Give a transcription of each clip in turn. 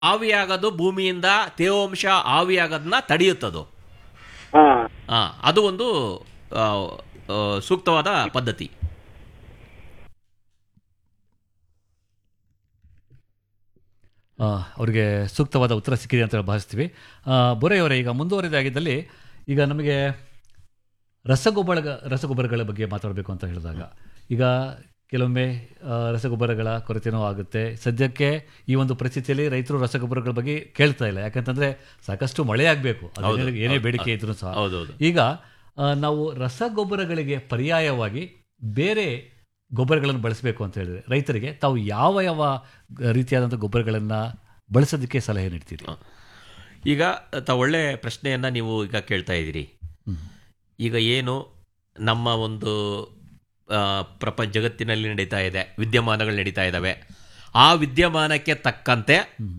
ಆವಿಯಾಗೋದು ಭೂಮಿಯಿಂದ ತೇವಾಂಶ ಆವಿಯಾಗೋದನ್ನ ತಡೆಯುತ್ತದು ಹಾ ಆ, ಅದು ಒಂದು ಆ, ಆ, ಸೂಕ್ತವಾದ ಪದ್ಧತಿ ಆ, ಅವರಿಗೆ ಸೂಕ್ತವಾದ ಉತ್ತರ ಸಿಕ್ಕಿದೆ ಅಂತ ಭಾವಿಸ್ತೀವಿ ಆ, ಬೊರೆಯವರೇ ಈಗ ಮುಂದುವರಿದಾಗಿದ್ದಲ್ಲಿ ಈಗ ನಮಗೆ ರಸಗೊಬ್ಬರ ರಸಗೊಬ್ಬರಗಳ ಬಗ್ಗೆ ಮಾತಾಡಬೇಕು ಅಂತ ಹೇಳಿದಾಗ ಈಗ ಕೆಲವೊಮ್ಮೆ ಆ, ರಸಗೊಬ್ಬರಗಳ ಕೊರತೆನೂ ಆಗುತ್ತೆ ಸದ್ಯಕ್ಕೆ ಈ ಒಂದು ಪರಿಸ್ಥಿತಿಯಲ್ಲಿ ರೈತರು ರಸಗೊಬ್ಬರಗಳ ಬಗ್ಗೆ ಕೇಳ್ತಾ ಇಲ್ಲ ಯಾಕಂತಂದ್ರೆ ಸಾಕಷ್ಟು ಮಳೆ ಆಗಬೇಕು ಏನೇ ಬೇಡಿಕೆ ಇದ್ರೂ ಸಹ ಹೌದೌದು ಈಗ ಆ, ನಾವು ರಸಗೊಬ್ಬರಗಳಿಗೆ ಪರ್ಯಾಯವಾಗಿ ಬೇರೆ ಗೊಬ್ಬರಗಳನ್ನು ಬಳಸಬೇಕು ಅಂತ ಹೇಳಿದ್ರೆ ರೈತರಿಗೆ ತಾವು ಯಾವ ಯಾವ ರೀತಿಯಾದಂಥ ಗೊಬ್ಬರಗಳನ್ನು ಬಳಸೋದಕ್ಕೆ ಸಲಹೆ ನೀಡ್ತೀರಿ ಈಗ ತ ಒಳ್ಳೆ ಪ್ರಶ್ನೆಯನ್ನ ನೀವು ಈಗ ಕೇಳ್ತಾ ಇದ್ದೀರಿ ಈಗ ಏನು ನಮ್ಮ ಒಂದು ಆ, ಪ್ರಪಂಚ ಜಗತ್ತಿನಲ್ಲಿ ನಡೀತಾ ಇದೆ ವಿದ್ಯಮಾನಗಳು ನಡೀತಾ ಇದ್ದಾವೆ ಆ ವಿದ್ಯಮಾನಕ್ಕೆ ತಕ್ಕಂತೆ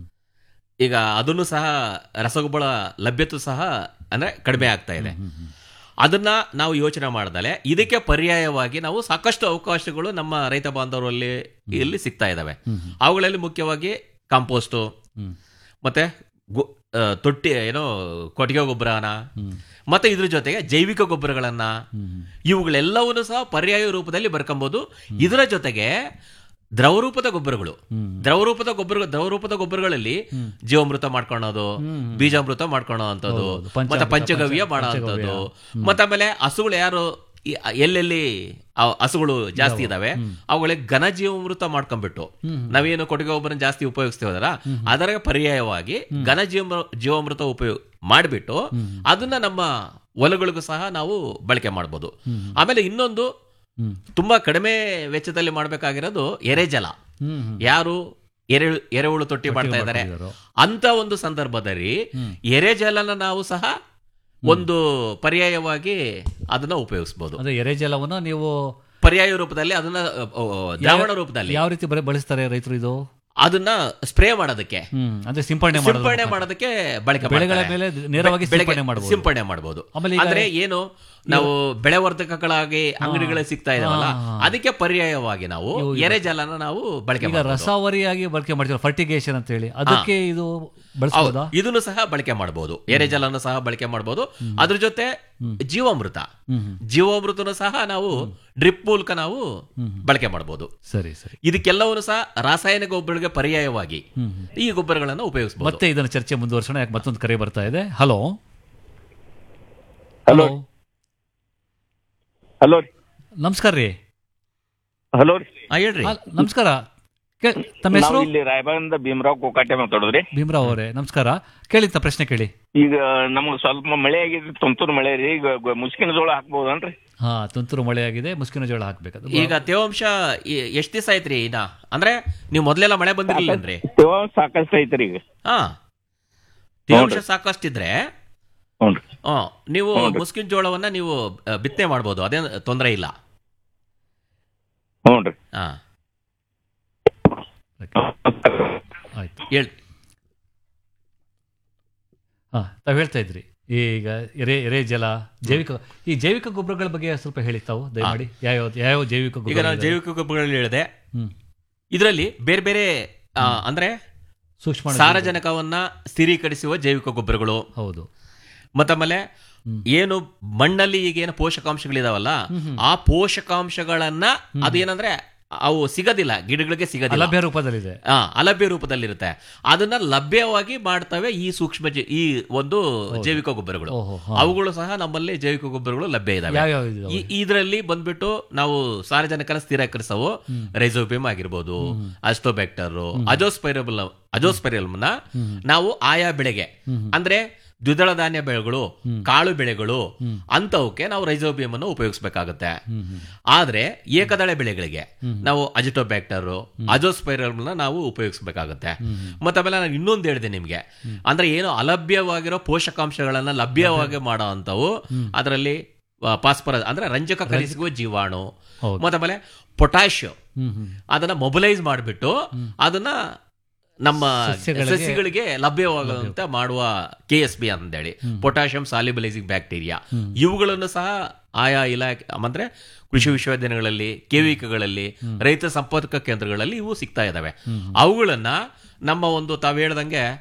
ಈಗ ಅದನ್ನು ಸಹ ರಸಗೊಬ್ಬರ ಲಭ್ಯತೆ ಸಹ ಅಂದ್ರೆ ಕಡಿಮೆ ಆಗ್ತಾ ಇದೆ ಅದನ್ನ ನಾವು ಯೋಚನೆ ಮಾಡ್ದಲೆ ಇದಕ್ಕೆ ಪರ್ಯಾಯವಾಗಿ ನಾವು ಸಾಕಷ್ಟು ಅವಕಾಶಗಳು ನಮ್ಮ ರೈತ ಬಾಂಧವರಲ್ಲಿ ಇಲ್ಲಿ ಸಿಗ್ತಾ ಇದ್ದಾವೆ ಅವುಗಳಲ್ಲಿ ಮುಖ್ಯವಾಗಿ ಕಾಂಪೋಸ್ಟು ಮತ್ತೆ ಗೊ- ಆ, ತೊಟ್ಟಿ ಏನೋ ಕೊಟ್ಟಿಗೆ ಗೊಬ್ಬರನ ಮತ್ತೆ ಇದ್ರ ಜೊತೆಗೆ ಜೈವಿಕ ಗೊಬ್ಬರಗಳನ್ನ ಇವುಗಳೆಲ್ಲವನ್ನು ಸಹ ಪರ್ಯಾಯ ರೂಪದಲ್ಲಿ ಬರ್ಕೊಂಬೋದು ಇದರ ಜೊತೆಗೆ ದ್ರವರೂಪದ ಗೊಬ್ಬರಗಳು ದ್ರವರೂಪದ ಗೊಬ್ಬರ ದ್ರವರೂಪದ ಗೊಬ್ಬರಗಳಲ್ಲಿ ಜೀವಾಮೃತ ಮಾಡ್ಕೊಳ್ಳೋದು ಬೀಜಾಮೃತ ಮಾಡ್ಕೊಳ್ಳೋ ಅಂಥದ್ದು ಹೌದು, ಪಂಚಾಮೃತ, ಮತ್ತೆ ಪಂಚಗವ್ಯ ಪಂಚ- ಮಾಡೋ ಅಂಥದ್ದು ಮತ್ತೆ ಆಮೇಲೆ ಹಸುಗಳು ಯಾರು ಈ- ಎಲ್ಲೆಲ್ಲಿ ಆ ಹಸುಗಳು ಜಾಸ್ತಿ ಇದಾವೆ ಅವುಗಳಿಗೆ ಘನ ಜೀವಾಮೃತ ಮಾಡ್ಕೊಂಡ್ಬಿಟ್ಟು ನಾವೇನು ಕೊಟ್ಟಿಗೆ ಗೊಬ್ಬರ ಜಾಸ್ತಿ ಉಪಯೋಗಿಸ್ತೀವಲ್ಲ ಅದರ ಪರ್ಯಾಯವಾಗಿ ಘನ ಜೀವ ಜೀವಾಮೃತ ಉಪಯೋಗ ಮಾಡಿಬಿಟ್ಟು ಅದನ್ನ ನಮ್ಮ ಹೊಲಗಳಿಗೂ ಸಹ ನಾವು ಬಳಕೆ ಮಾಡ್ಬೋದು ಆಮೇಲೆ ಇನ್ನೊಂದು ತುಂಬಾ ಕಡಿಮೆ ವೆಚ್ಚದಲ್ಲಿ ಮಾಡಬೇಕಾಗಿರೋದು ಎರೆಜಲ ಯಾರು ಎರೆ ಎರೆಹುಳು ತೊಟ್ಟಿ ಮಾಡ್ತಾ ಇದ್ದಾರೆ ಅಂತ ಒಂದು ಸಂದರ್ಭದಲ್ಲಿ ಎರೆಜಲನ ನಾವು ಸಹ ಒಂದು ಪರ್ಯಾಯವಾಗಿ ಅದನ್ನ ಉಪಯೋಗಿಸಬಹುದು ಅಂದ್ರೆ ಎರೆಜಲವನ್ನು ನೀವು ಪರ್ಯಾಯ ರೂಪದಲ್ಲಿ ಅದನ್ನ ಅ, ಅ, ದ್ರಾವಣ ರೂಪದಲ್ಲಿ ಯಾವ ರೀತಿ ಬರ- ಬಳಸ್ತಾರೆ ರೈತರು ಇದು ಅದನ್ನ ಸ್ಪ್ರೇ ಮಾಡೋದಕ್ಕೆ ಹ್ಮ್ ಅಂದ್ರೆ ಸಿಂಪಡಣೆ ಮಾಡೋದು ಸಿಂಪಡಣೆ ಮಾಡೋದಕ್ಕೆ ಬಳಕೆ ಬೆಳೆಗಳ ಮಾಡ್ತಾರೆ. ಮೇಲೆ ನೇರವಾಗಿ ಬೆಳೆಗೆ ಸಿಂಪಡಣೆ ಮಾಡ್ಬೋದು. ಸಿಂಪಡಣೆ ಮಾಡಬಹುದು ಆಮೇಲೆ ಈಗ- ಅಂದ್ರೆ ಏನು ನಾವು ಬೆಳೆವರ್ಧಕಗಳಾಗಿ ಅಂಗಡಿಗಳಲ್ಲಿ ಸಿಗ್ತಾ ಇದಾವಲ್ಲ ಅದಕ್ಕೆ ಪರ್ಯಾಯವಾಗಿ ನಾವು ಎರೆಜಲನ ನಾವು ಬಳಕೆ ಈಗ ಮಾಡ್ಬೋದು. ರಸಾವರಿಯಾಗಿ ಬಳಕೆ ಮಾಡ್ತೀವಿ ಫರ್ಟಿಗೇಷನ್ ಅಂತ ಹೇಳಿ ಅದಕ್ಕೆ ಇದು ಬಳಸಬಹುದಾ ಹೌದು, ಇದನ್ನು ಸಹ ಬಳಕೆ ಮಾಡಬಹುದು ಎರೆಜಲನ್ನು ಸಹ ಬಳಕೆ ಮಾಡಬಹುದು ಅದ್ರ ಜೊತೆ ಜೀವಾಮೃತ ಜೀವಾಮೃತನು ಸಹ ನಾವು ಡ್ರಿಪ್ ಮೂಲಕ ನಾವು ಬಳಕೆ ಮಾಡಬಹುದು ಸರಿ ಸರಿ ಇದಕ್ಕೆಲ್ಲವನ್ನು ಸಹ ರಾಸಾಯನಿಕ ಗೊಬ್ಬರಗಳಿಗೆ ಪರ್ಯಾಯವಾಗಿ ಈ ಗೊಬ್ಬರಗಳನ್ನು ಉಪಯೋಗಿಸಬಹುದು ಮತ್ತೆ ಇದನ್ನ ಚರ್ಚೆ ಮುಂದುವರ್ಸೋಣ ಯಾಕೆ ಮತ್ತೊಂದು ಕರೆ ಬರ್ತಾ ಇದೆ ಹಲೋ ಹಲೋ ಹಲೋ ನಮಸ್ಕಾರ ರೀ ಹಲೋ ಹೇಳ್ರಿ ಆ, ನಮಸ್ಕಾರ ಕೇ- ತಮ್ಮ ಹೆಸರು ನಾವು ಇಲ್ಲಿ ರಾಯಬಾಗಿಂದ ಭೀಮರಾವ್ ಕೋಕಾಟೆ ಮಾತಾಡೋದ್ರಿ ಭೀಮರಾವ್ ಅವರೇ ನಮಸ್ಕಾರ ಕೇಳಿ ತ ಪ್ರಶ್ನೆ ಕೇಳಿ ಈಗ ನಮ್ಗೆ ಸ್ವಲ್ಪ ಮಳೆ ಆಗಿದ್ರಿ ತುಂತುರು ಮಳೆ ರೀ ಈಗ ಗ- ಮುಸ್ಕಿನ ಜೋಳ ಹಾಕ್ಬೋದನ್ರಿ ಹಾ ತುಂತುರು ಮಳೆ ಆಗಿದೆ ಮುಸ್ಕಿನ ಜೋಳ ಹಾಕ್ಬೇಕು ಈಗ ತೇವಾಂಶ ಎ- ಎಷ್ಟ್ ದಿವಸ ಆಯ್ತ್ರಿ ಇನ್ನ ಅಂದ್ರೆ ನೀವು ಮೊದ್ಲೆಲ್ಲ ಮಳೆ ಬಂದಿರ್ಲಿಲ್ಲನ್ರಿ ತೇವಾಂಶ ಸಾಕಷ್ಟು ಐತ್ರಿ ಈಗ ಹಾ ತೇವಾಂಶ ಸಾಕಷ್ಟಿದ್ರೆ ಹ್ಞೂ ಆ, ನೀವು ಮುಸ್ಕಿನ ಜೋಳವನ್ನ ನೀವು ಆ, ಬಿತ್ತನೆ ಮಾಡ್ಬೋದು ಅದೇನು ತೊಂದರೆ ಇಲ್ಲ ಹ್ಞೂ ರೀ ಹಾ ಆಯ್ತು ಹೇಳ್ ಹಾ ತಾವು ಹೇಳ್ತಾ ಇದ್ರಿ ಈಗ ಎರೆ ಎರೆ ಜಲ ಜೈವಿಕ ಈ ಜೈವಿಕ ಗೊಬ್ಬರಗಳ ಬಗ್ಗೆ ಸ್ವಲ್ಪ ಹೇಳಿ ತಾವು ದಯಮಾಡಿ ಯಾವ ಯಾವ ಜೈವಿಕ ಈಗ ಗೊಬ್ಬರ ನಾನು ಜೈವಿಕ ಗೊಬ್ಬರಗಳಲ್ಲಿ ಹೇಳಿದೆ ಹ್ಮ್ ಇದರಲ್ಲಿ ಬೇರೆ ಬೇರೆ ಆ, ಅಂದ್ರೆ ಸೂಕ್ಷ್ಮ ಸಾರಜನಕವನ್ನ ಸ್ಥಿರೀಕರಿಸುವ ಜೈವಿಕ ಗೊಬ್ಬರಗಳು ಹೌದು ಮತ್ತಾಮೇಲೆ ಏನು ಮಣ್ಣಲ್ಲಿ ಈಗ ಏನು ಪೋಷಕಾಂಶಗಳಿದಾವಲ್ಲ ಆ ಪೋಷಕಾಂಶಗಳನ್ನ ಅದೇನಂದ್ರೆ ಅವು ಸಿಗೋದಿಲ್ಲ ಗಿಡಗಳಿಗೆ ಸಿಗೋದಿಲ್ಲ ಲಭ್ಯ ರೂಪದಲ್ಲಿದೆ ಆ, ಅಲಭ್ಯ ರೂಪದಲ್ಲಿರುತ್ತೆ ಅದನ್ನ ಲಭ್ಯವಾಗಿ ಮಾಡ್ತವೆ ಈ ಸೂಕ್ಷ್ಮ ಜೀ- ಈ ಒಂದು ಜೈವಿಕ ಗೊಬ್ಬರಗಳು ಓಹೋ, ಅವುಗಳು ಸಹ ನಮ್ಮಲ್ಲಿ ಜೈವಿಕ ಗೊಬ್ಬರಗಳು ಲಭ್ಯ ಇದಾವೆ ಯಾವ್ಯಾವ ಇದಾವೆ? ಈ- ಇದರಲ್ಲಿ ಬಂದ್ಬಿಟ್ಟು ನಾವು ಸಾರಜನಕನ ಸ್ಥಿರೀಕರಿಸವು ರೈಸೋಬಿಯಂ ಆಗಿರ್ಬೋದು ಅಸ್ಟೋಬ್ಯಾಕ್ಟರ್ ಅಜೋಸ್ಪೈರಬಲ್ ಅಜೋಸ್ಪೈರಲ್ನ ನಾವು ಆಯಾ ಬೆಳೆಗೆ ಅಂದ್ರೆ ದ್ವಿದಳ ಧಾನ್ಯ ಬೆಳೆಗಳು ಕಾಳು ಬೆಳೆಗಳು ಅಂತವಕ್ಕೆ ನಾವು ರೈಸೋಬಿಯಂ ಅನ್ನು ಉಪಯೋಗಿಸಬೇಕಾಗುತ್ತೆ ಆದ್ರೆ ಏಕದಳ ಬೆಳೆಗಳಿಗೆ ನಾವು ಅಜಿಟೋಬ್ಯಾಕ್ಟರ್ ಅಜೋಸ್ಪೈರಲ್ನ ನಾವು ಉಪಯೋಗಿಸಬೇಕಾಗುತ್ತೆ ಮತ್ತೆ ಆಮೇಲೆ ನಾನು ಇನ್ನೊಂದು ಹೇಳಿದೆ ನಿಮ್ಗೆ ಅಂದ್ರೆ ಏನು ಅಲಭ್ಯವಾಗಿರೋ ಪೋಷಕಾಂಶಗಳನ್ನ ಲಭ್ಯವಾಗಿ ಮಾಡೋ ಅಂತವು ಅದರಲ್ಲಿ ಪಾಸ್ಪರ ಅಂದ್ರೆ ರಂಜಕ ಕಲಿಸುವ ಜೀವಾಣು ಹೌದು. ಮತ್ತೆ ಆಮೇಲೆ ಪೊಟ್ಯಾಶ್ ಹ್ಮ್ ಹ್ಮ್ ಅದನ್ನ ಮೊಬಿಲೈಸ್ ಮಾಡಿಬಿಟ್ಟು ಅದನ್ನ ನಮ್ಮ ಸಸ್ಯಗಳಿಗೆ- ಸಸ್ಯಗಳಿಗೆ ಲಭ್ಯವಾಗುವಂತೆ ಮಾಡುವ ಕೆ ಎಸ್ ಬಿ ಅಂತೇಳಿ ಪೊಟ್ಯಾಷಿಯಂ ಸಾಲಿಬಲೈಸಿಂಗ್ ಬ್ಯಾಕ್ಟೀರಿಯಾ ಇವುಗಳನ್ನು ಸಹ ಆಯಾ ಇಲಾಖೆ ಅಂದ್ರೆ ಕೃಷಿ ವಿಶ್ವವಿದ್ಯಾಲಯಗಳಲ್ಲಿ ಕೆವಿಕಗಳಲ್ಲಿ ರೈತ ಸಂಪರ್ಕ ಕೇಂದ್ರಗಳಲ್ಲಿ ಇವು ಸಿಗ್ತಾ ಇದಾವೆ ಅವುಗಳನ್ನ ನಮ್ಮ ಒಂದು ತಾವು ಹೇಳ್ದಂಗೆ